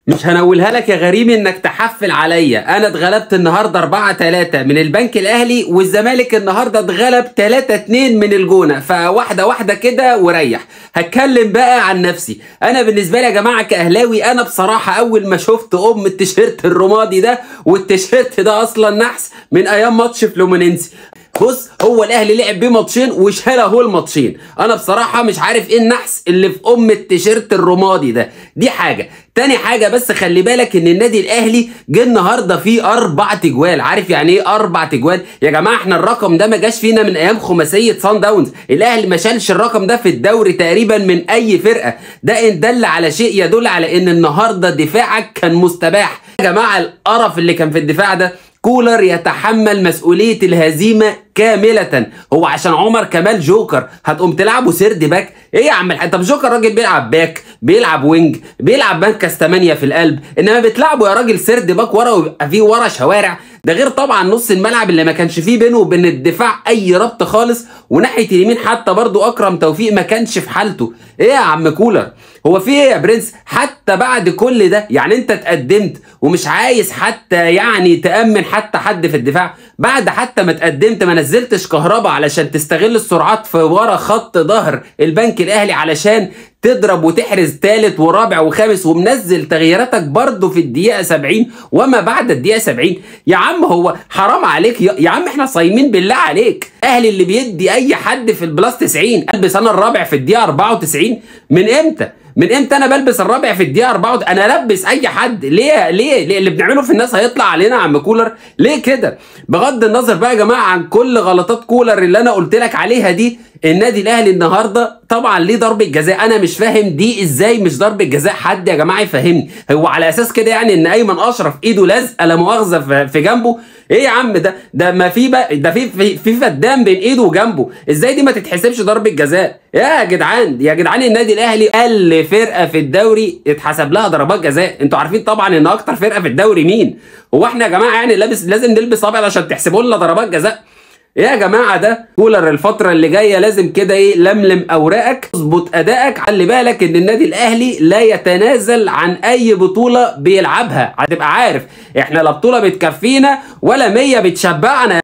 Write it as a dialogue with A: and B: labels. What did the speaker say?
A: مش هنولها لك يا غريم انك تحفل عليا انا اتغلبت النهارده 4 3 من البنك الاهلي والزمالك النهارده اتغلب 3 2 من الجونه فواحده واحده كده وريح هتكلم بقى عن نفسي انا بالنسبه لي يا جماعه كاهلاوي انا بصراحه اول ما شفت ام التيشيرت الرمادي ده والتيشيرت ده اصلا نحس من ايام ماتش فلومينينسي بص هو الاهلي لعب بيه ماتشين وشال اهو الماتشين انا بصراحه مش عارف ايه النحس اللي في ام التيشيرت الرمادي ده دي حاجه تاني حاجه بس خلي بالك ان النادي الاهلي جه النهارده فيه اربع تجوال عارف يعني ايه اربع تجوال يا جماعه احنا الرقم ده ما جاش فينا من ايام خماسيه سان داونز الاهلي ما شالش الرقم ده في الدوري تقريبا من اي فرقه ده ان دل على شيء يدل على ان النهارده دفاعك كان مستباح يا جماعه القرف اللي كان في الدفاع ده كولر يتحمل مسؤولية الهزيمة كاملة هو عشان عمر كمال جوكر هتقوم تلعبه سيرد باك ايه يا عم الحاج طب جوكر راجل بيلعب باك بيلعب وينج بيلعب مركز 8 في القلب انما بتلعبه يا راجل سيرد باك ورا ويبقى فيه ورا شوارع ده غير طبعا نص الملعب اللي ما كانش فيه بينه وبين الدفاع اي ربط خالص وناحيه اليمين حتى برضو اكرم توفيق ما كانش في حالته ايه يا عم كولر هو في ايه يا برنس حتى بعد كل ده يعني انت اتقدمت ومش عايز حتى يعني تامن حتى حد في الدفاع بعد حتى ما اتقدمت ما نزلتش كهربا علشان تستغل السرعات في ورا خط ظهر البنك الاهلي علشان تضرب وتحرز ثالث ورابع وخامس ومنزل تغييراتك برضه في الدقيقه 70 وما بعد الدقيقه 70 يا عم هو حرام عليك يا, يا عم احنا صايمين بالله عليك اهلي اللي بيدي اي حد في البلاس 90 البس انا الرابع في الدقيقه 94 من امتى من امتى انا بلبس الرابع في الدقيقه 4 انا البس اي حد ليه ليه, ليه اللي بنعمله في الناس هيطلع علينا يا عم كولر ليه كده بغض النظر بقى يا جماعه عن كل غلطات كولر اللي انا قلت لك عليها دي النادي الاهلي النهارده طبعا ليه ضربه جزاء انا مش فاهم دي ازاي مش ضربه جزاء حد يا جماعه يفهمني هو على اساس كده يعني ان ايمن اشرف ايده لازقه لا مؤاخذه في جنبه ايه يا عم ده ده ما في بقى ده في في, في فدان بين ايده وجنبه ازاي دي ما تتحسبش ضربه جزاء يا جدعان يا جدعان النادي الاهلي اقل فرقه في الدوري اتحسب لها ضربات جزاء انتوا عارفين طبعا ان اكتر فرقه في الدوري مين هو احنا يا جماعه يعني لابس لازم نلبس ابيض عشان تحسبوا لنا ضربات جزاء ايه يا جماعه ده كولر الفتره اللي جايه لازم كده ايه لملم اوراقك اظبط ادائك خلي بالك ان النادي الاهلي لا يتنازل عن اي بطوله بيلعبها هتبقى عارف احنا لا بطوله بتكفينا ولا 100 بتشبعنا